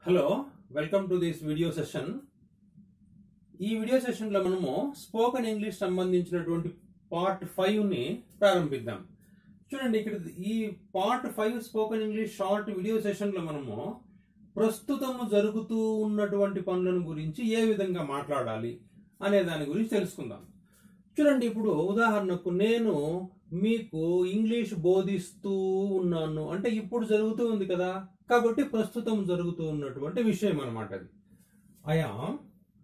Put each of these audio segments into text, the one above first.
hello welcome to this video session ఈ video సెషన్లో మనము స్పోకెన్ ఇంగ్లీష్ సంబంధించినటువంటి పార్ట్ ఫైవ్ ని ప్రారంభిద్దాం చూడండి ఇక్కడ ఈ part five spoken English short video సెషన్లో మనము ప్రస్తుతము జరుగుతూ ఉన్నటువంటి పనులను గురించి ఏ విధంగా మాట్లాడాలి అనే దాని గురించి తెలుసుకుందాం చూడండి ఇప్పుడు ఉదాహరణకు నేను మీకు ఇంగ్లీష్ బోధిస్తూ ఉన్నాను అంటే ఇప్పుడు జరుగుతూ ఉంది కదా కాబట్టి ప్రస్తుతం జరుగుతూ ఉన్నటువంటి విషయం అనమాట అది I am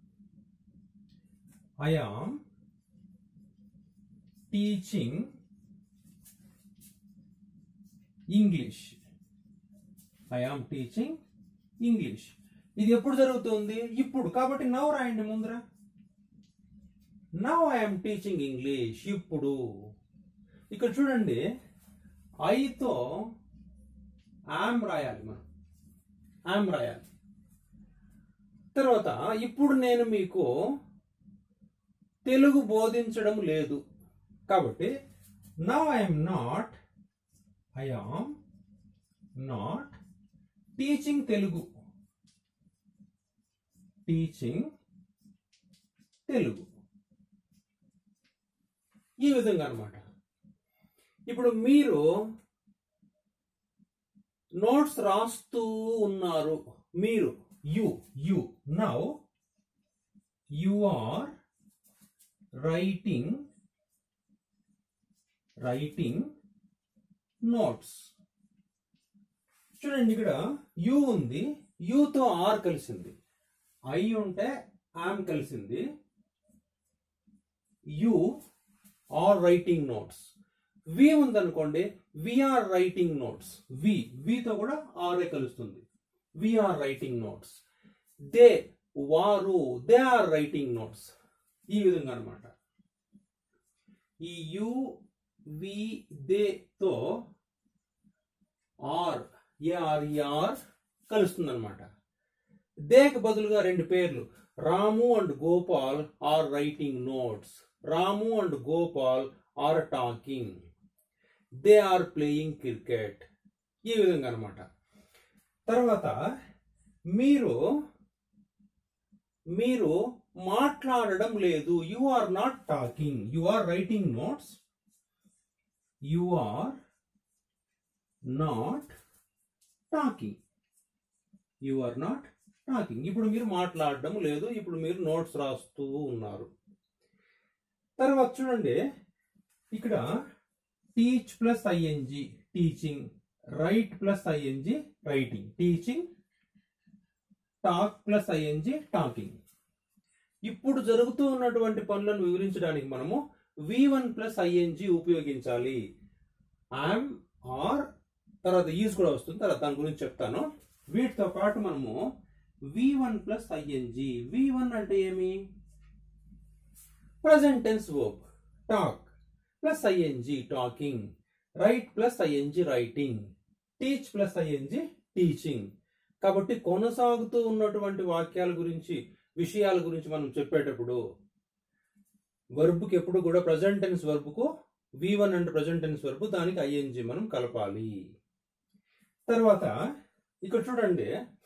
I am teaching English I am teaching English ఇది ఎప్పుడు జరుగుతుంది ఇప్పుడు కాబట్టి నవ్ రాయండి ముందర నవ్ ఐఎమ్ టీచింగ్ ఇంగ్లీష్ ఇప్పుడు ఇక్కడ చూడండి ఐతో యామ్ రాయాలి మనం యామ్ రాయాలి తర్వాత ఇప్పుడు నేను మీకు తెలుగు బోధించడం లేదు కాబట్టి now I'm not I am not teaching Telugu teaching Telugu ఈ విధంగా అన్నమాట ఇప్పుడు మీరు నోట్స్ రాస్తూ ఉన్నారు మీరు you you now you are writing writing notes చూడండి ఇక్కడ యు ఉంది యుతో ఆర్ కలిసింది ఐ ఉంటే ఆమ్ కలిసింది you are writing notes we ఉందనుకోండి విఆర్ రైటింగ్ నోట్స్ వి వితో కూడా ఆర్ఏ కలుస్తుంది విఆర్ రైటింగ్ నోట్స్ దే వారు దే ఆర్ రైటింగ్ నోట్స్ ఈ విధంగా అనమాట ఈ యు వి దే తో ఆర్ ఏఆర్ ఆర్ కలుస్తుంది అనమాట దేకి బదులుగా రెండు పేర్లు Ramu and Gopal are writing notes Ramu and Gopal are talking they are playing cricket ఈ విధంగా అనమాట తర్వాత మీరు మీరు మాట్లాడడం లేదు you are not talking you are writing notes you are not talking you are not talking ఇప్పుడు మీరు మాట్లాడడం లేదు ఇప్పుడు మీరు నోట్స్ రాస్తూ ఉన్నారు తర్వాత చూడండి ఇక్కడ teach plus ING teaching write plus ING writing teaching talk plus ING talking ఇప్పుడు జరుగుతూ ఉన్నటువంటి పనులను వివరించడానికి మనము వి వన్ ప్లస్ ఐఎన్జి ఉపయోగించాలి ఐఎమ్ ఆర్ తర్వాత ఈజ్ కూడా వస్తుంది తర్వాత దాని గురించి చెప్తాను వీటితో పాటు మనము V one plus ING V one అంటే ఏమి present tense verb talk plus ING talking write plus ING writing teach plus ING teaching కాబట్టి కొనసాగుతూ ఉన్నటువంటి వాక్యాల గురించి విషయాల గురించి మనం చెప్పేటప్పుడు వర్బ్కి ఎప్పుడు కూడా ప్రజెంట్ టెన్స్ వర్బ్కు V one and present tense verb దానికి ఐఎన్జి మనం కలపాలి తర్వాత ఇక్కడ చూడండి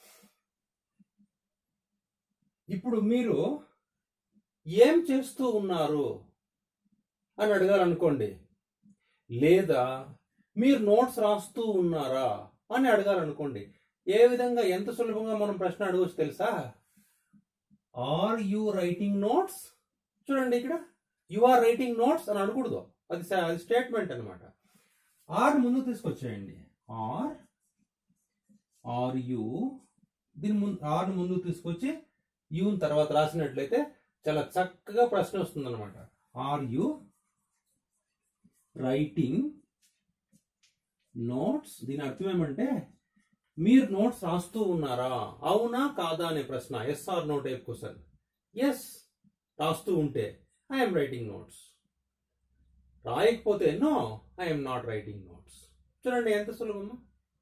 ఇప్పుడు మీరు ఏం చేస్తూ ఉన్నారు అని అడగాలనుకోండి లేదా మీరు నోట్స్ రాస్తూ ఉన్నారా అని అడగాలనుకోండి ఏ విధంగా ఎంత సులభంగా మనం ప్రశ్న అడగవచ్చు తెలుసా ఆర్ యు రైటింగ్ నోట్స్ చూడండి ఇక్కడ యు ఆర్ రైటింగ్ నోట్స్ అని అనకూడదు అది అది స్టేట్మెంట్ అనమాట ఆర్ ముందు తీసుకొచ్చేయండి ఆర్ ఆర్ యు దీని ముందు ఆర్ ముందు తీసుకొచ్చి యూన్ తర్వాత రాసినట్లయితే చాలా చక్కగా ప్రశ్న వస్తుంది అనమాట ఆర్ యు రైటింగ్ నోట్స్ దీని అర్థం ఏమంటే మీరు నోట్స్ రాస్తూ ఉన్నారా అవునా కాదా అనే ప్రశ్న yes or no type question yes రాస్తూ ఉంటే ఐఎమ్ రైటింగ్ నోట్స్ రాయకపోతే no I'm not writing notes చూడండి ఎంత సులభమా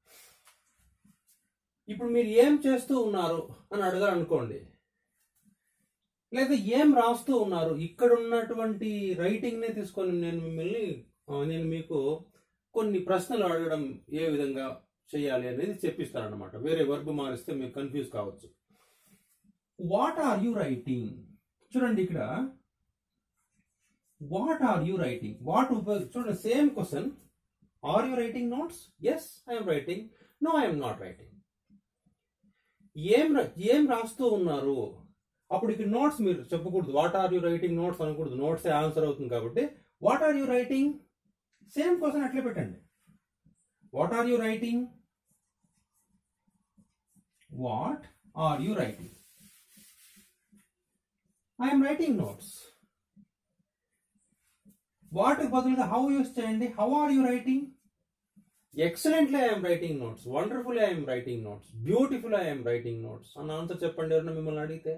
ఇప్పుడు మీరు ఏం చేస్తూ ఉన్నారు అని అడగాలనుకోండి లేదా ఏం రాస్తూ ఉన్నారు ఇక్కడ ఉన్నటువంటి రైటింగ్ నే తీసుకొని నేను మిమ్మల్ని ఆ, నేను మీకు కొన్ని ప్రశ్నలు అడగడం ఏ విధంగా చేయాలి అనేది చెప్పిస్తారనమాట వేరే వర్బ్ మారిస్తే మీరు కన్ఫ్యూజ్ కావచ్చు వాట్ ఆర్ యు రైటింగ్ చూడండి ఇక్కడ what are you writing what ఉపయోగ చూడండి same question are you writing notes yes I'm writing no I'm not writing ఏం రా- ఏం రాస్తూ ఉన్నారు అప్పుడు ఇక్కడ నోట్స్ మీరు చెప్పకూడదు what are you writing notes అనకూడదు నోట్స్ ఆన్సర్ అవుతుంది కాబట్టి what are you writing same question అట్లే పెట్టండి what are you writing what are you writing I'm writing notes what బదులుగా హౌ యూస్ చేయండి how are you writing excellently I'm writing notes wonderful I'm writing notes beautiful I'm writing notes అన్న answer చెప్పండి ఎవరన్నా మిమ్మల్ని అడిగితే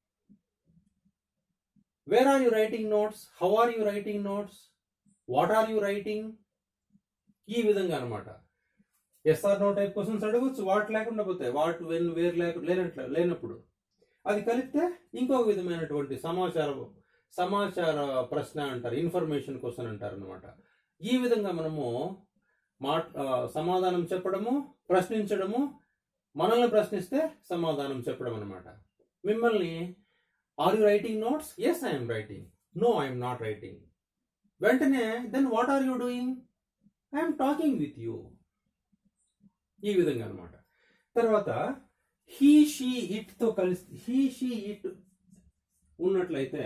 where are you writing notes how are you writing notes what are you writing ఈ విధంగా అనమాట yes or no type questions అడగచ్చు what లేకుండా పోతాయి వాట్ వెన్ వేర్ లేక లేనట్లు లేనప్పుడు అది కలిపితే ఇంకొక విధమైనటువంటి సమాచార సమాచార ప్రశ్న అంటారు ఇన్ఫర్మేషన్ క్వశ్చన్ అంటారు అనమాట ఈ విధంగా మనము మాట్ ఆ, సమాధానం చెప్పడము ప్రశ్నించడము మనల్ని ప్రశ్నిస్తే సమాధానం చెప్పడం అనమాట మిమ్మల్ని are you writing notes yes I'm writing no I'm not writing వెంటనే then what are you doing I'm talking with you ఈ విధంగా అనమాట తర్వాత హీ షీ ఇట్ తో కలిసి హీ షీ ఇట్ ఉన్నట్లయితే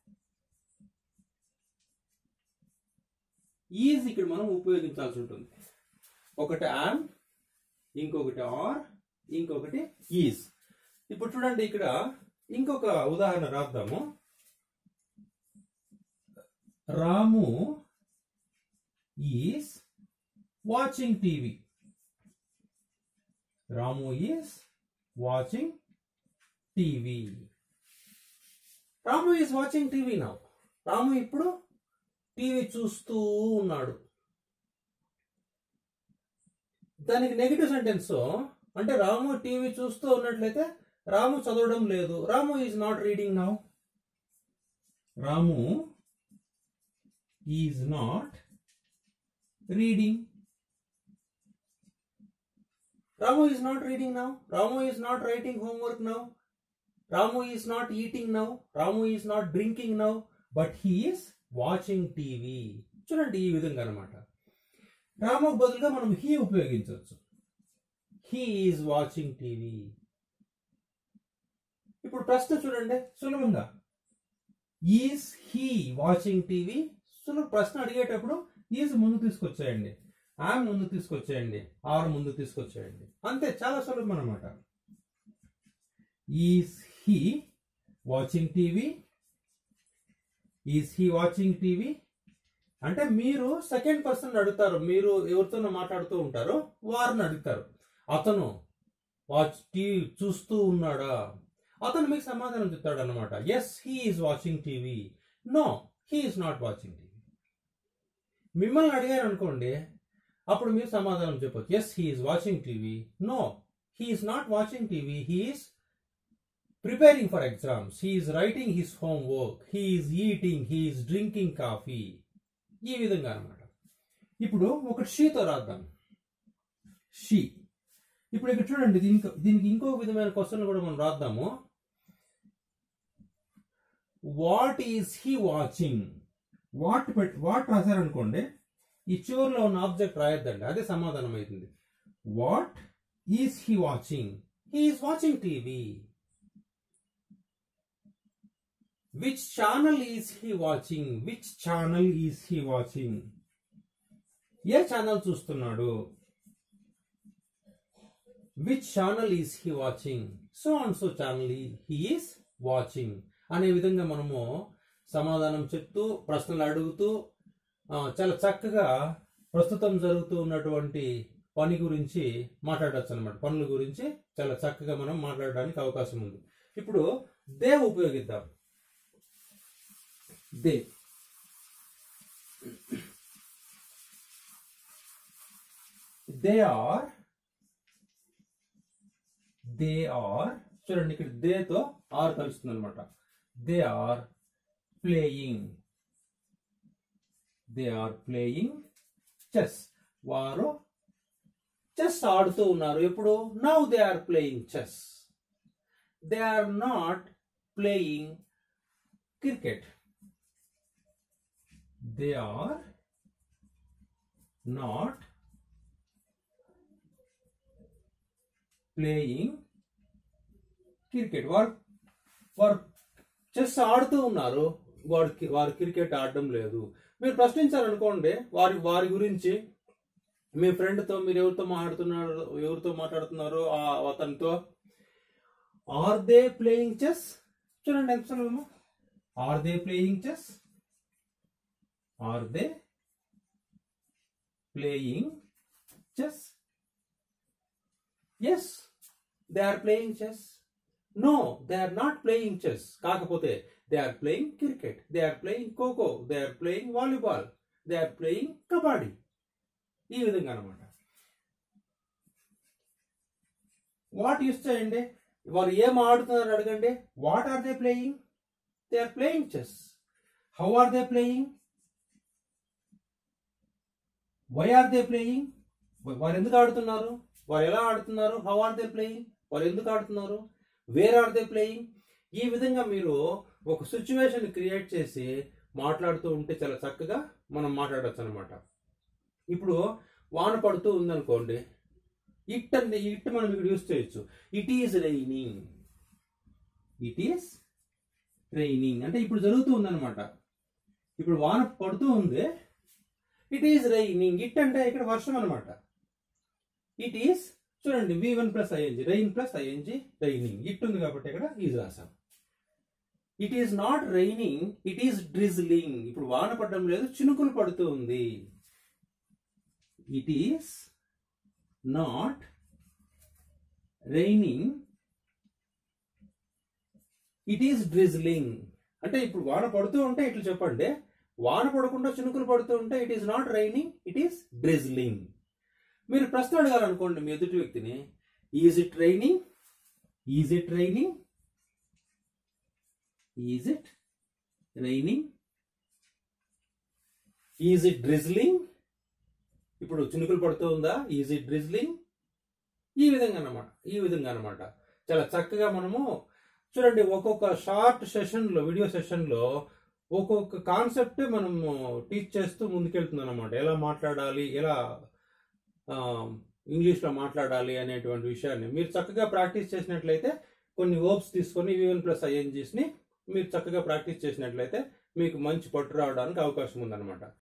ఈజ్ ఇక్కడ మనం ఉపయోగించాల్సి ఉంటుంది ఒకటి ఆమ్ ఇంకొకటి ఆర్ ఇంకొకటి ఈజ్ ఇప్పుడు చూడండి ఇక్కడ ఇంకొక ఉదాహరణ రాద్దాము Ramu is watching TV Ramu is watching TV Ramu is watching TV నా రాము ఇప్పుడు టీవీ చూస్తూ ఉన్నాడు దానికి నెగిటివ్ సెంటెన్స్ అంటే రాము టీవీ చూస్తూ ఉన్నట్లయితే రాము చదవడం లేదు Ramu is not reading now Ramu is not reading Ramu is not reading now Ramu is not writing homework now Ramu is not eating now Ramu is not drinking now but he is watching TV చూడండి ఈ విధంగా అనమాట రాముకు బదులుగా మనం హీ ఉపయోగించవచ్చు హీ ఈజ్ వాచింగ్ టీవీ ఇప్పుడు ప్రశ్న చూడండి సులభంగా ఈజ్ హీ వాచింగ్ టీవీ సులభ ప్రశ్న అడిగేటప్పుడు ఈజ్ ముందు తీసుకొచ్చేయండి ఆమె ముందు తీసుకొచ్చేయండి ఆర్ ముందు తీసుకొచ్చేయండి అంతే చాలా సులభం అనమాట is he watching TV is he watching TV అంటే మీరు సెకండ్ పర్సన్ అడుగుతారు మీరు ఎవరితోనో మాట్లాడుతూ ఉంటారు వారిని అడుగుతారు అతను వాచ్ టీవీ చూస్తూ ఉన్నాడా అతను మీకు సమాధానం చెప్తాడు అనమాట yes he is watching TV no he is not watching TV మిమ్మల్ని అడిగారు అనుకోండి అప్పుడు మీరు సమాధానం చెప్పొచ్చు yes he is watching TV no he is not watching TV he is preparing for exams he is writing his homework he is eating he is drinking coffee ఈ విధంగా అనమాట ఇప్పుడు ఒకటి షీతో రాద్దాం షీ ఇప్పుడు ఇక్కడ చూడండి దీనికి దీనికి ఇంకో విధమైన క్వశ్చన్ కూడా మనం రాద్దాము what is he watching what పెట్ వాట్ రాశారనుకోండి ఈ చివరిలో ఉన్న ఆబ్జెక్ట్ రాయొద్దండి అదే సమాధానం అవుతుంది what is he watching he is watching TV which channel is he watching which channel is he watching ఏ ఛానల్ చూస్తున్నాడు which channel is he watching so and so channel he is watching అనే విధంగా మనము సమాధానం చెప్తూ ప్రశ్నలు అడుగుతూ ఆ, చాలా చక్కగా ప్రస్తుతం జరుగుతూ ఉన్నటువంటి పని గురించి మాట్లాడచ్చు అనమాట పనుల గురించి చాలా చక్కగా మనం మాట్లాడడానికి అవకాశం ఉంది ఇప్పుడు దే ఉపయోగిద్దాం they they are they are చూడండి ఇక్కడ దేతో ఆర్ కలుస్తుంది అనమాట they are playing they are playing chess వారు చెస్ ఆడుతూ ఉన్నారు ఎప్పుడు now they are playing chess they are not playing cricket they are not playing cricket వారు వారు చెస్ ఆడుతూ ఉన్నారు వాడు వారు క్రికెట్ ఆడడం లేదు మీరు ప్రశ్నించారనుకోండి వారి వారి గురించి మీ ఫ్రెండ్తో మీరు ఎవరితో మాట్లాడుతున్నారు ఎవరితో మాట్లాడుతున్నారో ఆ అతనితో ఆర్ దే ప్లేయింగ్ చెస్ చూడండి ఎంత సులభము are they playing chess are they playing chess yes they are playing chess no they are not playing chess కాకపోతే they are playing cricket they are playing kho kho they are playing volleyball they are playing kabaddi ఈ విధంగా అనమాట what use చేయండి వారు ఏం ఆడుతున్నారు అడగండి what are they playing they are playing chess how are they playing why are they playing వారు ఎందుకు ఆడుతున్నారు వారు ఎలా ఆడుతున్నారు హౌ ఆర్ దే ప్లేయింగ్ వారు ఎందుకు ఆడుతున్నారు వేర్ ఆర్ దే ప్లేయింగ్ ఈ విధంగా మీరు ఒక సిచ్యువేషన్ క్రియేట్ చేసి మాట్లాడుతూ ఉంటే చాలా చక్కగా మనం మాట్లాడచ్చు అనమాట ఇప్పుడు వాన పడుతూ ఉందనుకోండి ఇట్ అంటే ఇట్ మనం ఇక్కడ యూస్ చేయొచ్చు it is raining it is raining అంటే ఇప్పుడు జరుగుతూ ఉందన్నమాట ఇప్పుడు వాన పడుతూ ఉంది ఇట్ ఈస్ రైనింగ్ ఇట్ అంటే ఇక్కడ వర్షం అనమాట ఇట్ ఈస్ చూడండి V one plus I N G rain plus I N G raining it ఉంది కాబట్టి ఇక్కడ ఈజ్ రాసాం it is not raining it is drizzling ఇప్పుడు వాన పడడం లేదు చినుకులు పడుతూ ఉంది it is not raining it is drizzling అంటే ఇప్పుడు వాన పడుతూ ఉంటే ఇట్లా చెప్పండి వాన పడకుండా చినుకులు పడుతూ ఉంటే it is not raining it is drizzling మీరు ప్రశ్న అడగాలనుకోండి మీ ఎదుటి వ్యక్తిని is it raining is it raining is it raining is it drizzling ఇప్పుడు చినుకులు పడుతూ ఉందా ఈజ్ ఇట్ డ్రిజ్లింగ్ ఈ విధంగా అన్నమాట ఈ విధంగా అన్నమాట చాలా చక్కగా మనము చూడండి ఒక్కొక్క షార్ట్ సెషన్లో వీడియో సెషన్లో ఒక్కొక్క కాన్సెప్ట్ మనము టీచ్ చేస్తూ ముందుకెళ్తుంది అనమాట ఎలా మాట్లాడాలి ఎలా ఇంగ్లీష్లో మాట్లాడాలి అనేటువంటి విషయాన్ని మీరు చక్కగా ప్రాక్టీస్ చేసినట్లయితే కొన్ని వర్బ్స్ తీసుకొని వివన్ ప్లస్ ఐఎన్జీస్ని మీరు చక్కగా ప్రాక్టీస్ చేసినట్లయితే మీకు మంచి పట్టు రావడానికి అవకాశం ఉందన్నమాట